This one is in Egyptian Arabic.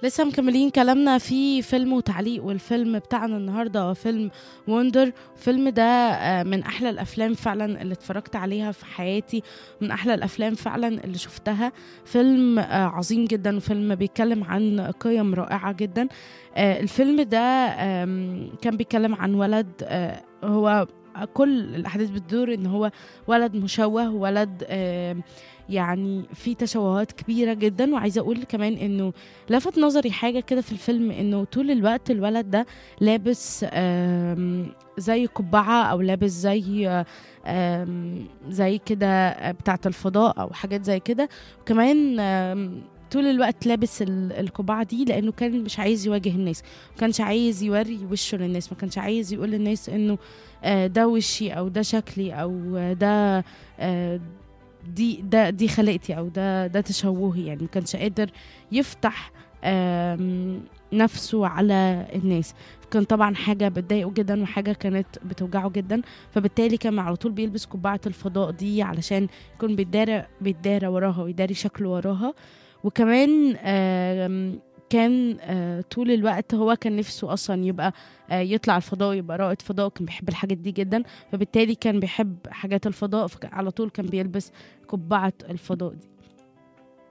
لسه مكملين كلامنا في فيلم وتعليق والفيلم بتاعنا النهارده هو فيلم وندر الفيلم ده آه، من احلى الافلام فعلا اللي اتفرجت عليها في حياتي من احلى الافلام فعلا اللي شفتها فيلم آه، عظيم جدا وفيلم بيتكلم عن قيم رائعه جدا آه، الفيلم ده آم، كان بيتكلم عن ولد آه، هو كل الاحداث بتدور ان هو ولد مشوه ولد آم، يعني في تشوهات كبيره جدا وعايزه اقول كمان انه لفت نظري حاجه كده في الفيلم انه طول الوقت الولد ده لابس آم، زي قبعه او لابس زي آم، زي كده بتاعه الفضاء او حاجات زي كده وكمان آم، طول الوقت لابس ال- القبعه دي لانه كان مش عايز يواجه الناس ما كانش عايز يوري وشه للناس ما كانش عايز يقول للناس انه آه، ده وشي او ده شكلي او آه، ده آه، دي ده دي خلقتي او ده ده تشوهي يعني ما كانش قادر يفتح آم، نفسه على الناس كان طبعا حاجة بتضايقه جدا وحاجة كانت بتوجعه جدا فبالتالي كان على طول بيلبس قبعة الفضاء دي علشان يكون بيتدارى بيتدارى وراها ويداري شكله وراها وكمان آم، كان آه، طول الوقت هو كان نفسه اصلا يبقى آه، يطلع الفضاء يبقى رائد فضاء كان بيحب الحاجات دي جدا فبالتالي كان بيحب حاجات الفضاء فعلى طول كان بيلبس قبعة الفضاء دي